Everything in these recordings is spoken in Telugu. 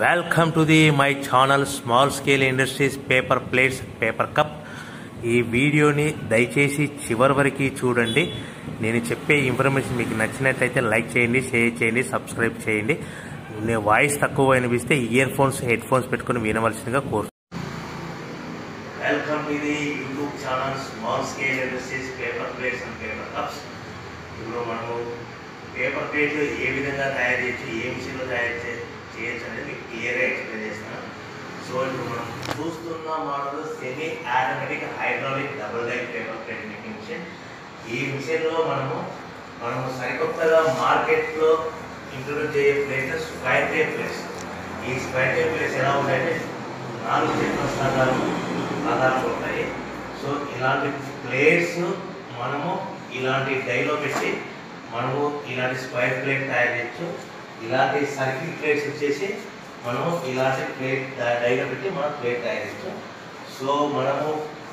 Welcome to the my channel small scale industries paper plates paper cup ఈ వీడియోని దయచేసి చివరి వరకు చూడండి నేను చెప్పే ఇన్ఫర్మేషన్ మీకు నచ్చినట్లయితే లైక్ చేయండి షేర్ చేయండి సబ్స్క్రైబ్ చేయండి నేను వాయిస్ తక్కువ వినిపిస్తే ఇయర్ ఫోన్స్ హెడ్ ఫోన్స్ పెట్టుకుని వినవలసిందిగా కోరు welcome to the YouTube channel small scale industries paper plates and paper cups ఇప్పుడు మనము పేపర్ ప్లేట్ ఏ విధంగా తయారు చేయొచ్చు ఏ మిషన్లో తయారు చే- చేయొచ్చు అనేది మీకు క్లియర్గా ఎక్స్ప్లెయిన్ చేస్తాను సో ఇప్పుడు మనం చూస్తున్న model semi automatic hydraulic double die paper plate making machine ఈ మిషన్లో మనము మనము సరికొత్తగా మార్కెట్లో ఇంట్రొడ్యూస్ చేయే ప్లేట్ స్క్వైర్ టైప్ ప్లేట్స్ ఈ స్క్వైర్ టైప్ ప్లేట్స్ ఎలా ఉంటాయంటే నాలుగు చెట్ల స్థానాలు ఆధారాలు ఉంటాయి సో ఇలాంటి ప్లేట్స్ మనము ఇలాంటి డైలో పెట్టి మనము ఇలాంటి స్క్వైర్ ప్లేట్ తయారు చేయొచ్చు ఇలాంటి సర్కిల్ ప్లేట్స్ వచ్చేసి మనము ఇలాంటి ప్లేట్ డైలో పెట్టి మనం ప్లేట్ తయారు చేయొచ్చు సో మనము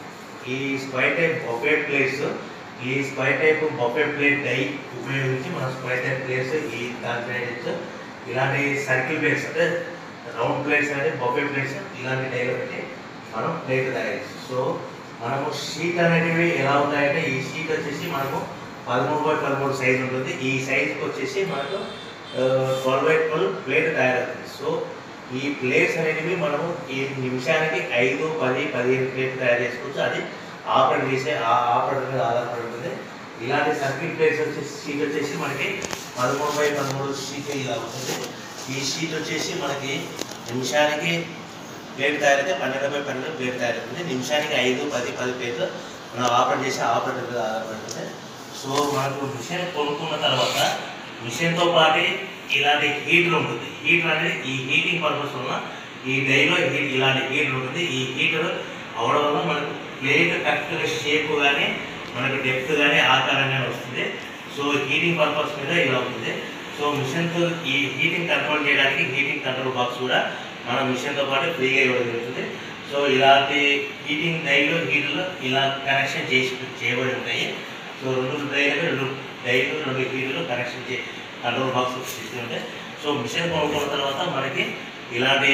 ఈ స్క్వైర్ టైప్ బొఫే ప్లేట్స్ ఈ square type buffet plate die ఉపయోగించి మనం స్క్వైర్ టైప్ ప్లేట్స్ ఈ దాని చేయొచ్చు ఇలాంటి సర్కిల్ ప్లేట్స్ అంటే రౌండ్ ప్లేట్స్ అంటే బొఫే ప్లేట్స్ ఇలాంటి డైలో పెట్టి మనం ప్లేట్ తయారు చేయొచ్చు సో మనము షీట్ అనేటివి ఎలా ఉంటాయంటే ఈ షీట్ వచ్చేసి మనకు పదమూడు బై పదమూడు సైజ్ ఉంటుంది ఈ సైజ్కి వచ్చేసి మనకు ట్వెల్వ్ బై ట్వెల్వ్ ప్లేట్ తయారవుతుంది సో ఈ ప్లేట్స్ అనేటివి మనము ఈ నిమిషానికి ఐదు పది పదిహేను ప్లేట్ తయారు చేసుకోవచ్చు అది ఆపరేట్ చేసే ఆ ఆపరేటర్ మీద ఆధారపడి ఉంటుంది ఇలాంటి సర్కిల్ ప్లేట్స్ వచ్చేసి షీట్ వచ్చేసి మనకి పదమూడు బై పదమూడు షీట్ ఇలా ఉంటుంది ఈ షీట్ వచ్చేసి మనకి నిమిషానికి ప్లేట్ తయారైతే పన్నెండు బై పన్నెండు ప్లేట్ తయారవుతుంది నిమిషానికి ఐదు పది పది ప్లేట్లు మనం ఆపరేట్ చేసే ఆపరేటర్ మీద ఆధారపడుతుంది సో మనకు మిషన్ కొనుక్కున్న తర్వాత మిషన్తో పాటు ఇలాంటి హీటర్ ఉంటుంది హీటర్ అనేది ఈ హీటింగ్ పర్పస్ వల్ల ఈ డైలో హీట్ ఇలాంటి హీటర్ ఉంటుంది ఈ హీటర్ అవడం వల్ల మనకు ప్లేట్ కరెక్ట్గా షేప్ కానీ మనకు డెప్త్ కానీ ఆకారం కానీ వస్తుంది సో హీటింగ్ పర్పస్ మీద ఇలా ఉంటుంది సో మిషన్తో ఈ హీటింగ్ కంట్రోల్ చేయడానికి హీటింగ్ కంట్రోల్ బాక్స్ కూడా మన మిషన్తో పాటు ఫ్రీగా ఇవ్వడం జరుగుతుంది సో ఇలాంటి హీటింగ్ డైలు హీటర్లు ఇలా కనెక్షన్ చేసి చేయబడి ఉంటాయి సో రెండు డైలు రెండు డైలు రెండు హీటర్లు కనెక్షన్ చే కంట్రోల్ బాక్స్ సిస్టమ్ ఉంటాయి సో మిషన్ కొనుక్కున్న తర్వాత మనకి ఇలాంటి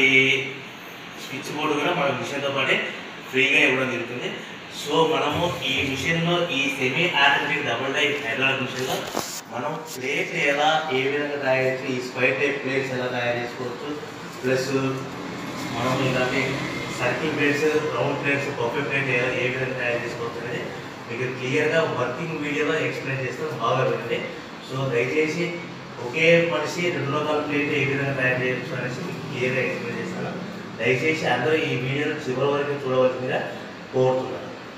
స్విచ్ బోర్డు కూడా మన మిషన్తో పాటే ఫ్రీగా ఇవ్వడం జరుగుతుంది సో మనము ఈ మిషన్లో ఈ semi automatic double die hydraulic మిషన్లో మనం ప్లేట్ ఎలా ఏ విధంగా తయారు చేయొచ్చు ఈ స్క్వైర్ టైప్ ప్లేట్స్ ఎలా తయారు చేసుకోవచ్చు ప్లస్ మనం ఇలాంటి circle plates round plates buffet plate ఎలా ఏ విధంగా తయారు చేసుకోవచ్చు అనేది మీకు క్లియర్గా వర్కింగ్ వీడియోలో ఎక్స్ప్లెయిన్ చేస్తాను బాగా వినండి సో దయచేసి ఒకే మనిషి రెండు రకాల ప్లేట్ ఏ విధంగా తయారు చేయొచ్చు అనేసి మీకు క్లియర్గా ఎక్స్ప్లెయిన్ చేస్తాను దయచేసి అందరూ ఈ వీడియోను చివరి వరకు చూడవలసిందిగా కోరుతున్నాను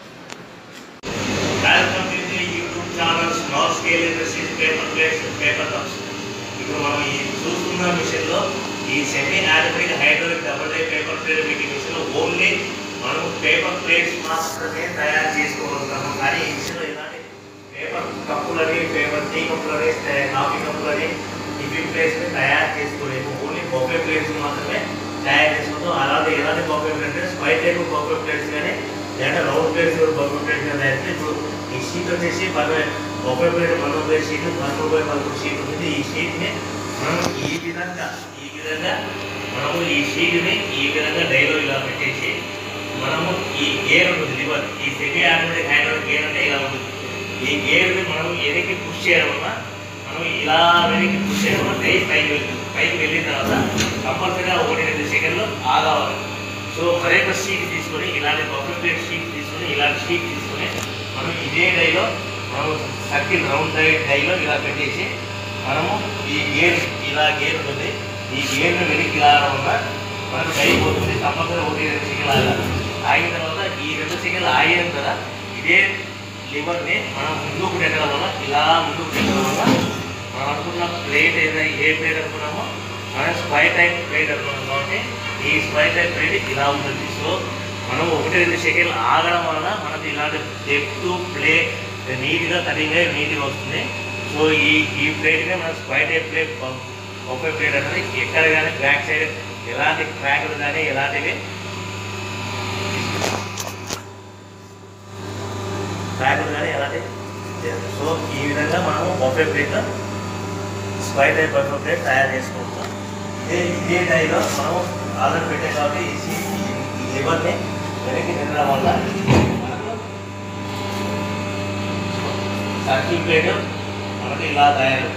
welcome to the YouTube channel small scale industries paper plates paper cups ఇప్పుడు మనం ఈ చూస్తున్న మిషన్లో ఈ semi automatic hydraulic double die paper plate making మిషన్లో ఓన్లీ మనం పేపర్ ప్లేట్స్ మాత్రమే తయారు చేసుకోగలుగుతాము కానీ ఈ మిషన్లో ఇలాంటి పేపర్ కప్పులని పేపర్ టీ కప్పులని కాఫీ కప్పులని టిఫిన్ ప్లేట్స్ని తయారు చేసుకోలేము ఓన్లీ బొఫే ప్లేట్స్ మాత్రమే తయారు చేసుకుంటాం అలాగే ఎలాంటి బొఫే ప్లేట్స్ స్పైట్ టైప్ బొఫే ప్లేట్స్ కానీ లేదా రౌండ్ ప్లేట్స్ బొఫే ప్లేట్స్ కానీ తయారు చేస్తే ఇప్పుడు ఈ షీట్ వచ్చేసి పది బొఫే ప్లేట్ పదమూడు ప్లేట్ షీట్ పదమూడు బై పదమూడు షీట్ ఉంటుంది ఈ షీట్ని మనం ఈ విధంగా ఈ విధంగా మనము ఈ షీట్ని ఈ విధంగా డైలో ఇలా పెట్టేసి మనము ఈ గేర్ ఉంటుంది లివర్ ఈ సెమీ ఆటోమేటిక్ హ్యాండ్ గేర్ అంటే ఇలా ఉంటుంది ఈ గేర్ని మనం వెనక్కి పుష్ చేయడం వల్ల మనం ఇలా వెనక్కి పుష్ చేయడం వల్ల డై పైకి వెళ్తుంది పైకి వెళ్ళిన తర్వాత కంపల్సరీగా ఒకటి రెండు సెకండ్లు ఆగావాలి సో మరొక షీట్ తీసుకొని ఇలాంటి బఫర్ ప్లేట్ షీట్ తీసుకొని ఇలాంటి షీట్ తీసుకొని మనం ఇదే డైలో మనం సర్కిల్ రౌండ్ డై డైలో ఇలా పెట్టేసి మనము ఈ గేర్ ఇలా గేర్ ఉంటుంది ఈ గేర్ని వెనక్కి లాగడం వల్ల మనకు డై పోతుంది కంపల్సరీ ఒకటి రెండు సెకండ్లు ఆగాలి ఆగిన తర్వాత ఈ రెండు సెకండ్లు ఆగిన కదా ఇదే లివర్ని మనం ముందుకు పెట్టడం వల్ల ఇలా ముందుకు పెట్టడం వల్ల మనం అనుకున్న ప్లేట్ ఏదైనా ఏ ప్లేట్ అనుకున్నామో మనం స్క్వైర్ టైప్ ప్లేట్ అనుకున్నాం కాబట్టి ఈ స్క్వైర్ టైప్ ప్లేట్ ఇలా ఉంటుంది సో మనం ఒకటి రెండు సెకండ్లు ఆగడం వలన మనకి ఇలాంటి డెప్త్ ప్లే నీట్గా కటింగ్ అయ్యి నీట్గా వస్తుంది సో ఈ ఈ ప్లేట్గా మనం స్క్వైర్ టైప్ ప్లేట్ ఒక ప్లేట్ అనేది ఎక్కడ కానీ బ్యాక్ సైడ్ ఎలాంటి క్రాకులు కానీ ఎలాంటివి క్రాకులు కానీ ఎలాంటి లేదు. సో ఈ విధంగా మనము buffet plate square type buffet plate తయారు చేసుకోవచ్చు ఇదే ఇదే డైలో మనం ఆర్డర్ పెట్టాం కాబట్టి ఈ సీట్ ఈ లివర్ని వెనక్కి తినడం వల్ల మనకు సర్కిల్ ప్లేట్ మనకి ఇలా తయారు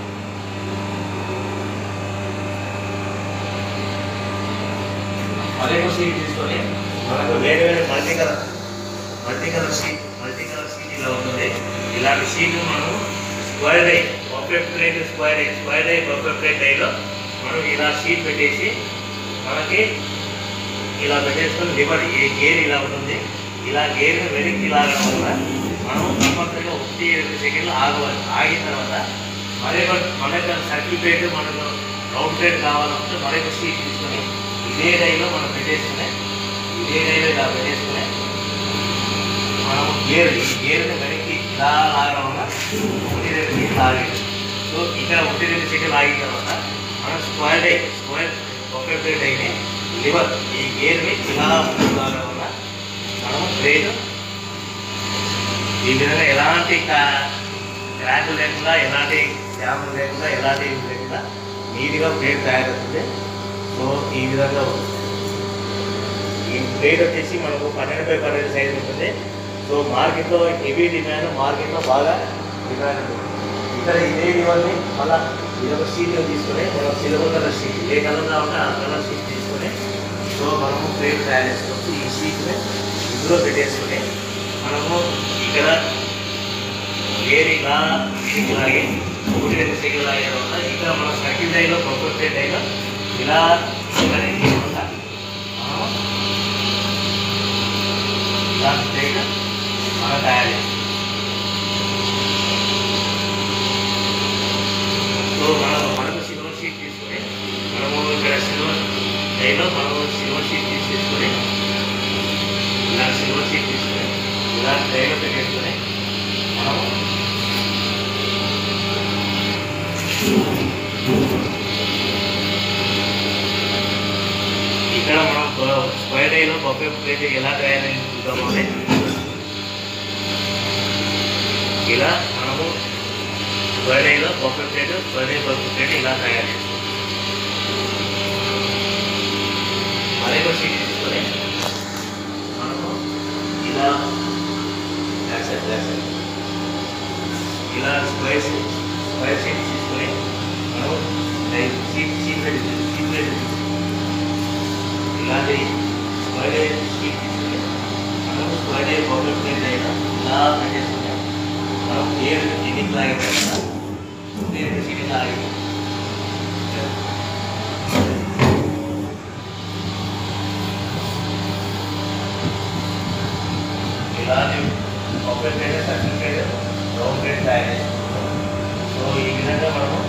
మరొక సీట్ తీసుకొని మనకు వేరే వేరే multi colour multi colour sheet multi colour sheet ఇలా ఉంటుంది ఇలాంటి షీట్ మనం square die buffet plate square die square die buffet plate డైలో మనం ఇలా షీట్ పెట్టేసి మనకి ఇలా పెట్టేసుకొని లివర్ ఈ గేర్ ఇలా ఉంటుంది ఇలా గేర్ని వెనక్కి లాగడం వల్ల మనం కంపల్సరీగా ఒకటి రెండు సెకండ్లు ఆగవాలి ఆగిన తర్వాత మరొక మరొక సర్కిల్ ప్లేట్ మనకు రౌండ్ ప్లేట్ కావాలంటే మరొక షీట్ తీసుకొని ఇదే డైలో మనం పెట్టేసుకునే ఇదే డైలో ఇలా పెట్టేసుకునే మనం గేర్ ఈ గేర్ని వెనక్కి ఇలా లాగడం వల్ల ఒకటి రెండు సెకండ్లు ఆగేది సో ఇక్కడ ఒకటి రెండు సెకండ్లు ఆగిన తర్వాత మనం స్క్వేర్ డై స్క్వేర్ ఒకే ప్లేట్ అయితే లివర్ ఈ గేర్ని ఇలా ముందుకు లాగడం వల్ల మనం ట్రైన్ ఈ విధంగా ఎలాంటి క్రాక్ లేకుండా ఎలాంటి జామ్ లేకుండా ఎలాంటి ఇది లేకుండా నీట్గా ప్లేట్ తయారవుతుంది సో ఈ విధంగా ఉంది ఈ ప్లేట్ వచ్చేసి మనకు పన్నెండు బై పన్నెండు సైజ్ ఉంటుంది సో మార్కెట్లో హెవీ డిమాండ్ మార్కెట్లో బాగా డిమాండ్ ఉంటుంది ఇక్కడ ఇదే ఇవన్నీ మళ్ళీ ఇదొక షీట్ తీసుకొని మనం సిల్వర్ కలర్ షీట్ ఏ కలర్ కావాలంటే ఆ కలర్ షీట్ తీసుకొని సో మనము ప్లేట్ తయారు చేసుకోవచ్చు ఈ షీట్ని ఇందులో పెట్టేసుకొని మనము ఇక్కడ వేరే ఇలా దీనికి లాగే ఒకటి రెండు సెకండ్ లాగే వల్ల ఇక్కడ మన సర్కిల్ డైలో బొబ్బర్ ప్లేట్ డైలో ఇలా ఇలా తీయకుండా మనము ఇలాంటి ప్లేట్ మనం తయారు చేస్తాం సో మనం మనకు సిల్వర్ షీట్ తీసుకొని మనము ఇక్కడ సిల్వర్ డైలో మనము సిల్వర్ షీట్ తీసేసుకొని ఇలా సిల్వర్ షీట్ తీసుకొని ఇలా డైలో పెట్టేసుకొని మనము ఇక్కడ మనం స్క్వేర్ డైలో బొఫే ప్లేట్ ఎలా తయారు చేసుకుంటామో అని ఇలా మనము స్క్వేర్ డైలో buffet plate square die buffet plate ఇలా తయారు చేసుకోవాలి మరొక షీట్ తీసుకొని మనము ఇలా బ్యాక్ సైడ్ బ్యాక్ సైడ్ ఇలా స్క్వేర్ షీట్ స్క్వేర్ షీట్ తీసుకొని మనం లైక్ షీట్ షీట్ పెట్టి షీట్ పెట్టి ఇలాంటి స్క్వేర్ షీట్ తీసుకొని మనం స్క్వేర్ బొబ్బర్ ప్లేట్ అయినా ఇలా పెట్టేసుకుంటాం మనం ఏ షీటింగ్ లాగే పెట్టినా నేను షీటింగ్ లాగే ఇలాంటి buffet plate circle plate round plate తయారు చేసుకుంటాం సో ఈ విధంగా మనము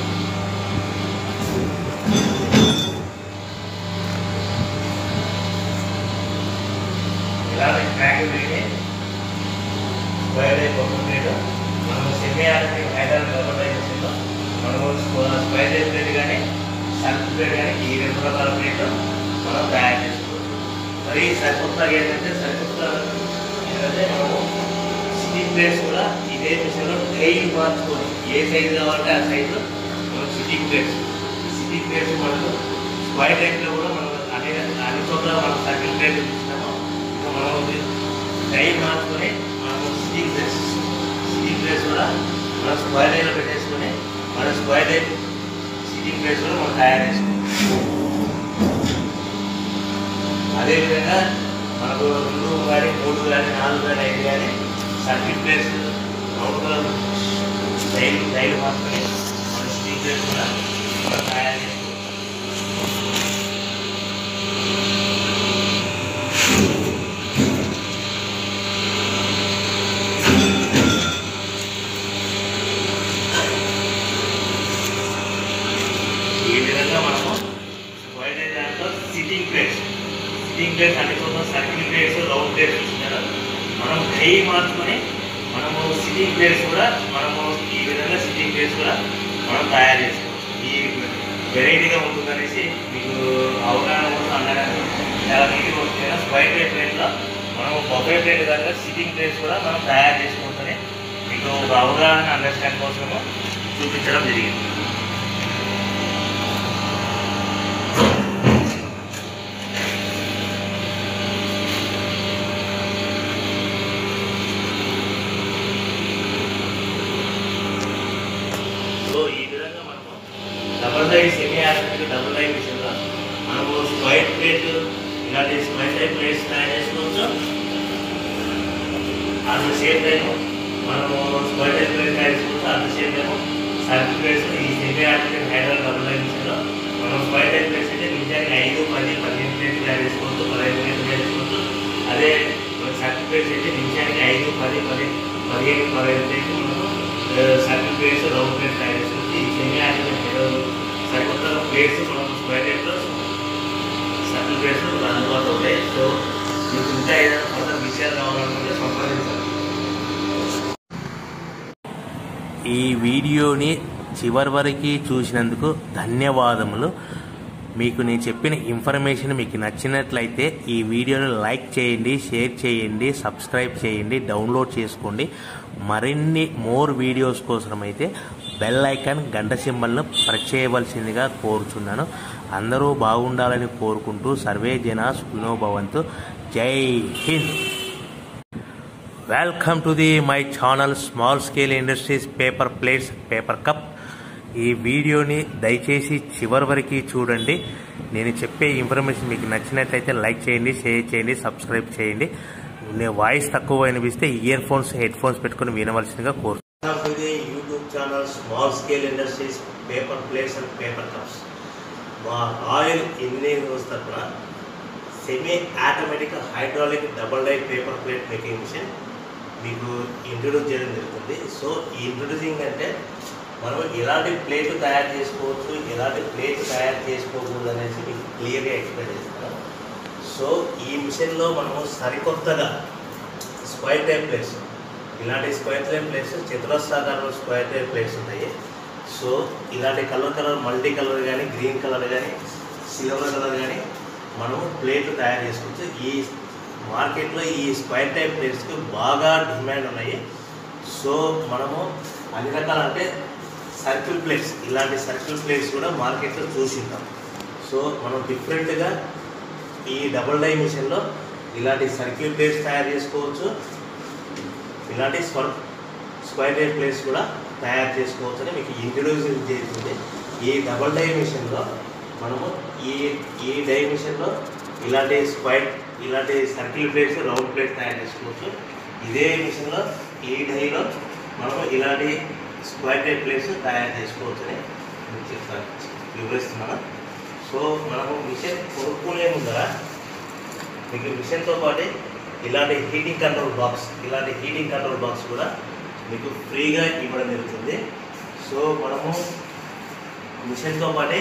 ఇలాంటి ట్రాక్ పెట్టి స్క్వేర్ బొబ్బర్ ప్లేట్ మనము సెమీ ఆటోమేటిక్ హైడ్రాలిక్ గవర్నైజేషన్లో మనము స్క్వేర్ ప్లేట్ కానీ సర్కిల్ ప్లేట్ కానీ ఈ రెండు రకాల ప్లేట్ మనం తయారు చేసుకోవచ్చు మరి సరికొత్తగా ఏంటంటే సరికొత్త ఏంటంటే మనము సిట్టింగ్ ప్లేట్స్ కూడా ఇదే మిషన్లో ట్రైన్ మార్చుకొని ఏ సైజు కావాలంటే ఆ సైజులో మనం సిట్టింగ్ ప్లేట్స్ ఈ సిట్టింగ్ ప్లేట్స్ మనకు స్క్వైర్ టైప్లో కూడా మనం అన్ని అన్ని చోట్ల మనం సర్కిల్ ప్లేట్ ఇస్తాము ఇంకా మనం ట్రైన్ మార్చుకొని మనం సిట్టింగ్ ప్లేట్స్ సిట్టింగ్ ప్లేట్స్ కూడా మనం స్క్వైర్ టైప్లో పెట్టేసుకొని మనం స్క్వైర్ టైప్ సిట్టింగ్ ప్లేట్స్ కూడా మనం తయారు చేసుకోవాలి అదేవిధంగా మనకు రెండు కానీ మూడు కానీ నాలుగు కానీ ఐదు కానీ సర్కిట్ ప్లేస్ రౌండ్గా రైలు రైలు మాత్రమే మన స్టీల్ ప్లేస్ కూడా మనం తయారు చేసుకోవచ్చు ఈ విధంగా మనము వైడ్ దాంట్లో సిట్టింగ్ ప్లేట్స్ సిట్టింగ్ ప్లేట్స్ అన్ని చోట్ల సర్కిల్ ప్లేట్స్ రౌండ్ ప్లేట్స్ ఇస్తున్నారు మనం కై మార్చుకొని మనము సిట్టింగ్ ప్లేట్స్ కూడా మనము ఈ విధంగా సిట్టింగ్ ప్లేట్స్ కూడా మనం తయారు చేసుకోవచ్చు ఈ వెరైటీగా ఉంటుందనేసి మీకు అవగాహన కోసం అనడానికి చాలా నీట్గా వస్తుంది స్క్వైర్ ప్లేట్ ప్లేట్లో మనం బొబ్బే ప్లేట్ కనుక సిట్టింగ్ ప్లేట్స్ కూడా మనం తయారు చేసుకోవచ్చని మీకు ఒక అవగాహన అండర్స్టాండ్ కోసము చూపించడం జరిగింది డబుల్ లైన్ మిషన్లో మనము స్క్వైర్ ప్లేట్ ఇలాంటి స్క్వైర్ టైప్ ప్లేట్స్ తయారు చేసుకోవచ్చు అట్ ద సేమ్ టైం మనము స్క్వైర్ టైప్ ప్లేట్ తయారు చేసుకోవచ్చు at the same time circle plates ఈ semi article hydraulic double line మిషన్లో మనం స్క్వైర్ టైప్ ప్లేట్స్ అయితే నిజానికి ఐదు పది పదిహేను ప్లేట్లు తయారు చేసుకోవచ్చు పదహైదు ప్లేట్లు తయారు చేసుకోవచ్చు అదే సర్కిల్ ప్లేట్స్ అయితే నిమిషానికి ఐదు పది పది పదిహేను పదహైదు ప్లేట్లు మనము సర్కిల్ ప్లేట్స్ రౌండ్ ప్లేట్స్ తయారు చేసుకోవచ్చు ఈ సెమీ ఆర్టికల్ సరికొత్త ప్లేట్స్ మనం స్క్వైర్ టైప్లో సర్కిల్ ప్లేట్స్ మనకు అందుబాటులో ఉంటాయి సో మీకు ఇంకా ఏదైనా కొత్త విషయాలు కావాలనుకుంటే సంప్రదించాలి ఈ వీడియోని చివరి వరకు చూసినందుకు ధన్యవాదములు మీకు నేను చెప్పిన ఇన్ఫర్మేషన్ మీకు నచ్చినట్లయితే ఈ వీడియోని లైక్ చేయండి షేర్ చేయండి సబ్స్క్రైబ్ చేయండి డౌన్లోడ్ చేసుకోండి మరిన్ని మోర్ వీడియోస్ కోసం అయితే బెల్ ఐకాన్ గంట సింబల్ను ప్రెస్ చేయవలసిందిగా కోరుచున్నాను అందరూ బాగుండాలని కోరుకుంటూ సర్వే జన సుఖినో భవంతు జై హింద్ welcome to the my channel small scale industries paper plates paper cup ఈ వీడియోని దయచేసి చివరి వరకు చూడండి నేను చెప్పే ఇన్ఫర్మేషన్ మీకు నచ్చినట్లయితే లైక్ చేయండి షేర్ చేయండి సబ్స్క్రైబ్ చేయండి నేను వాయిస్ తక్కువ వినిపిస్తే ఇయర్ ఫోన్స్ హెడ్ ఫోన్స్ పెట్టుకుని వినవలసిందిగా కోరు Welcome to the YouTube channel Small Scale Industries Paper Plates and Paper Cups. మా ఆయిల్ ఇంజనీరింగ్ వ్యవస్థ తరఫున semi automatic hydraulic double die paper plate making machine మీకు ఇంట్రొడ్యూస్ చేయడం జరుగుతుంది సో ఈ ఇంట్రొడ్యూసింగ్ అంటే మనం ఎలాంటి ప్లేట్ తయారు చేసుకోవచ్చు ఎలాంటి ప్లేట్ తయారు చేసుకోకూడదు అనేసి మీకు క్లియర్గా ఎక్స్ప్లెయిన్ చేస్తాను సో ఈ మిషన్లో మనము సరికొత్తగా స్క్వైర్ టైప్ ప్లేట్స్ ఇలాంటి స్క్వైర్ టైప్ ప్లేట్స్ చతురస్రాకారంలో స్క్వైర్ టైప్ ప్లేట్స్ ఉంటాయి సో ఇలాంటి కలర్ కలర్ మల్టీ కలర్ కానీ గ్రీన్ కలర్ కానీ సిల్వర్ కలర్ కానీ మనము ప్లేట్లు తయారు చేసుకోవచ్చు ఈ మార్కెట్లో ఈ స్క్వైర్ టైప్ ప్లేట్స్కి బాగా డిమాండ్ ఉన్నాయి సో మనము అన్ని రకాల అంటే సర్కిల్ ప్లేట్స్ ఇలాంటి సర్కిల్ ప్లేట్స్ కూడా మార్కెట్లో చూసింటాం సో మనం డిఫరెంట్గా ఈ డబుల్ డై మిషన్లో ఇలాంటి సర్కిల్ ప్లేట్స్ తయారు చేసుకోవచ్చు ఇలాంటి స్వర్ స్క్వైర్ టైప్ ప్లేట్స్ కూడా తయారు చేసుకోవచ్చు అని మీకు ఇంట్రడ్యూస్ చేస్తుంది ఈ డబుల్ డై మిషన్లో మనము ఈ ఈ డై మిషన్లో ఇలాంటి స్క్వైర్ ఇలాంటి సర్కిల్ ప్లేట్స్ రౌండ్ ప్లేట్స్ తయారు చేసుకోవచ్చు ఇదే మిషన్లో ఈ డైలో మనము ఇలాంటి స్క్వైర్ టైప్ ప్లేట్స్ తయారు చేసుకోవచ్చు అని మీకు చెప్తాను వివరిస్తున్నాను సో మనము మిషన్ కొనుక్కునే ముందర మీకు మిషన్తో పాటు ఇలాంటి హీటింగ్ కంట్రోల్ బాక్స్ ఇలాంటి హీటింగ్ కంట్రోల్ బాక్స్ కూడా మీకు ఫ్రీగా ఇవ్వడం జరుగుతుంది సో మనము మిషన్తో పాటే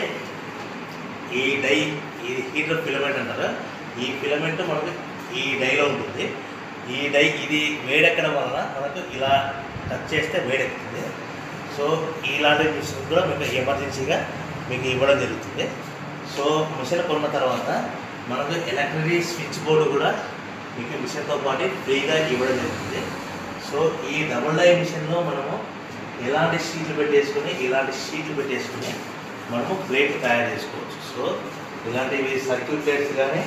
ఈ డై ఈ హీటర్ ఫిలమెంట్ అంటారు ఈ ఫిలమెంట్ మనకు ఈ డైలో ఉంటుంది ఈ డై ఇది వేడెక్కడం వలన మనకు ఇలా టచ్ చేస్తే వేడెక్కుతుంది సో ఇలాంటి మిషన్ కూడా మీకు ఎమర్జెన్సీగా మీకు ఇవ్వడం జరుగుతుంది సో మిషన్ కొన్న తర్వాత మనకు ఎలక్ట్రిక్ స్విచ్ బోర్డు కూడా మీకు మిషన్తో పాటు ఫ్రీగా ఇవ్వడం జరుగుతుంది సో ఈ డబుల్ డై మిషన్లో మనము ఎలాంటి షీట్లు పెట్టేసుకుని ఇలాంటి షీట్లు పెట్టేసుకుని మనము ప్లేట్ తయారు చేసుకోవచ్చు సో ఇలాంటివి సర్కిల్ ప్లేట్స్ కానీ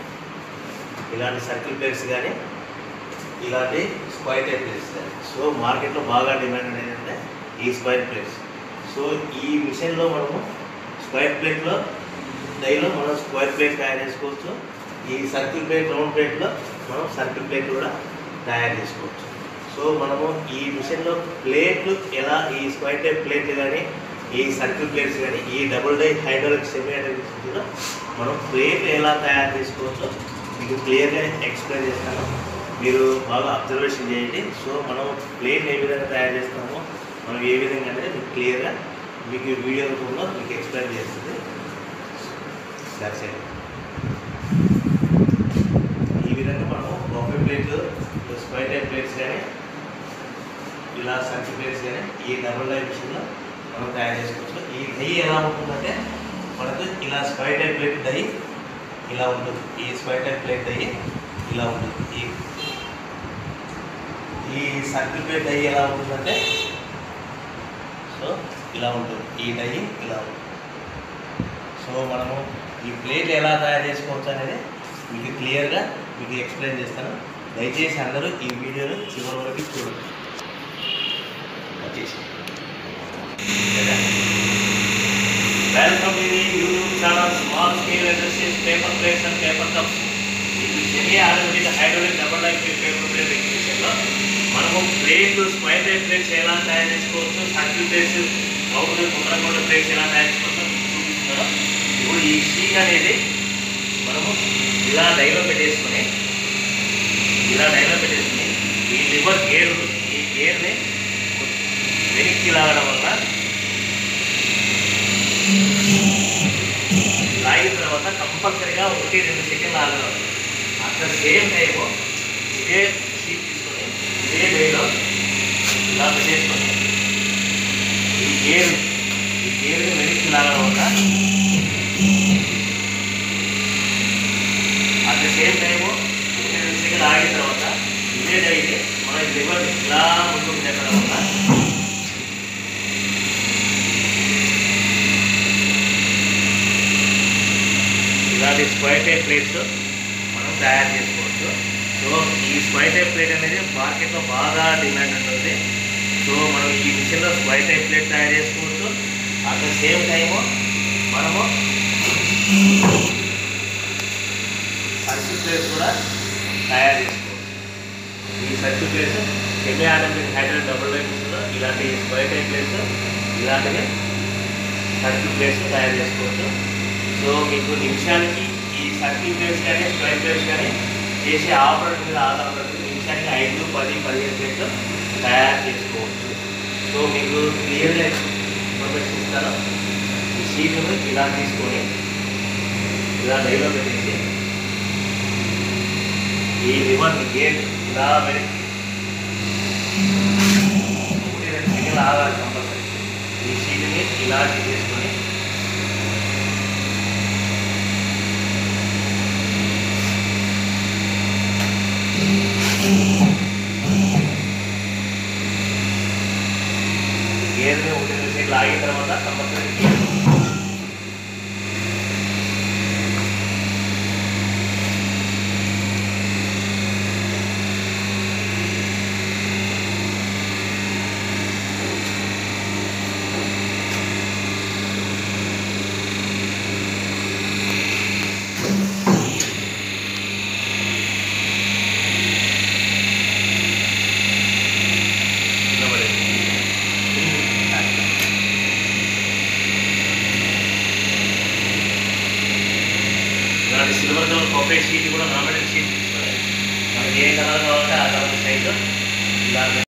ఇలాంటి సర్కిల్ ప్లేట్స్ కానీ ఇలాంటి స్క్వైర్ టైప్ ప్లేట్స్ కానీ సో మార్కెట్లో బాగా డిమాండ్ అనేది ఏంటంటే ఈ స్క్వైర్ ప్లేట్స్ సో ఈ మిషన్లో మనము స్క్వైర్ ప్లేట్లో డైలో మనం స్క్వైర్ ప్లేట్ తయారు చేసుకోవచ్చు ఈ సర్కిల్ ప్లేట్ రౌండ్ ప్లేట్లో మనం సర్కిల్ ప్లేట్ కూడా తయారు చేసుకోవచ్చు సో మనము ఈ మిషన్లో ప్లేట్లు ఎలా ఈ స్క్వైర్ టైప్ ప్లేట్లు కానీ ఈ సర్కిల్ ప్లేట్స్ కానీ ఈ double die hydraulic semi hydraulic కూడా మనం ప్లేట్ ఎలా తయారు చేసుకోవచ్చో మీకు క్లియర్గా ఎక్స్ప్లెయిన్ చేస్తాను మీరు బాగా అబ్జర్వేషన్ చేయండి సో మనం ప్లేట్ ఏ విధంగా తయారు చేస్తామో మనం ఏ విధంగా అనేది మీకు క్లియర్గా మీకు ఈ వీడియో రూపంలో మీకు ఎక్స్ప్లెయిన్ చేస్తుంది దట్స్ ఇట్ ఈ విధంగా మనం buffet plate square type plates కానీ ఇలా సర్కిల్ ప్లేట్స్ కానీ ఈ డబుల్ డై మిషన్లో మనం తయారు చేసుకోవచ్చు ఈ దహి ఎలా ఉంటుందంటే మనకు ఇలా స్క్వైర్ టైప్ ప్లేట్ దహి ఇలా ఉంటుంది ఈ స్క్వైర్ టైప్ ప్లేట్ దహి ఇలా ఉంటుంది ఈ ఈ సర్కిల్ ప్లేట్ దహి ఎలా ఉంటుందంటే సో ఇలా ఉంటుంది ఈ దహి ఇలా ఉంటుంది సో మనము ఈ ప్లేట్ ఎలా తయారు చేసుకోవచ్చు అనేది మీకు క్లియర్గా మీకు ఎక్స్ప్లెయిన్ చేస్తాను దయచేసి అందరూ ఈ వీడియోను చివరి వరకు చూడండి వచ్చేసి welcome to the YouTube channel small scale industries paper plates and paper cups ఇది semi automatic hydraulic double life paper plate ఎగ్జిబిషన్లో మనము ప్లేట్లు స్క్వైర్ టైప్ ప్లేట్స్ ఎలా తయారు చేసుకోవచ్చు సర్కిల్ ప్లేట్స్ అవుట్ గుండ్రంగూడ ప్లేట్స్ ఎలా తయారు చేసుకోవచ్చు చూపిస్తున్నాను ఇప్పుడు ఈ షీట్ అనేది మనము ఇలా డైలో పెట్టేసుకొని ఇలా డైలో పెట్టేసుకొని ఈ లివర్ గేర్ ఉంటుంది ఈ గేర్ని వెనక్కి లాగడం వల్ల లాగిన తర్వాత కంపల్సరీగా ఒకటి రెండు సెకండ్లు ఆగడం అట్ ద సేమ్ టైము ఇదే షీట్ తీసుకొని ఇదే డైలో ఇలా పెట్టేసుకొని ఈ గేర్ ఈ గేర్ని వెనక్కి లాగడం వల్ల అట్ ద సేమ్ టైము ఒకటి రెండు సెకండ్లు ఆగిన తర్వాత ఇదే డైని మనం లివర్ ఇలా ముందుకు నెట్టడం వల్ల ఇలాంటి స్క్వైర్ టైప్ ప్లేట్స్ మనం తయారు చేసుకోవచ్చు సో ఈ స్క్వైర్ టైప్ ప్లేట్ అనేది మార్కెట్లో బాగా డిమాండ్ ఉంటుంది సో మనం ఈ మిషన్లో స్క్వైర్ టైప్ ప్లేట్ తయారు చేసుకోవచ్చు అట్ ద సేమ్ టైము మనము సర్కిల్ ప్లేట్స్ కూడా తయారు చేసుకోవచ్చు ఈ circle plates semi automatic hydrogen double line మిషన్లో ఇలాంటి స్క్వైర్ టైప్ ప్లేట్స్ ఇలాంటివి సర్కిల్ ప్లేట్స్ తయారు చేసుకోవచ్చు సో మీకు నిమిషానికి ఈ సర్కిల్ ప్లేట్స్ కానీ స్క్వైర్ ప్లేట్స్ కానీ చేసే ఆపరేటర్ మీద ఆధారపడి నిమిషానికి ఐదు పది పదిహేను ప్లేట్లు తయారు చేసుకోవచ్చు సో మీకు క్లియర్గా ఇన్ఫర్మేషన్ ఇస్తాను ఈ షీట్ను ఇలా తీసుకొని ఇలా డైలో పెట్టేసి ఈ లివర్ గేట్ ఇలా వెనక్కి ఒకటి రెండు సెకండ్లు ఆగాలి కంపల్సరీ ఈ షీట్ని ఇలా చేసుకొని గేర్ని ఒకటి రెండు సెకండ్లు ఆగిన తర్వాత కంపల్సరీ గేర్ ఇలాంటి సిల్వర్ కలర్ కొబ్బరి షీట్ కూడా నామినేట్ షీట్ తీసుకొని మనకి ఏ కలర్ కావాలంటే ఆ కలర్ సైజు ఇలా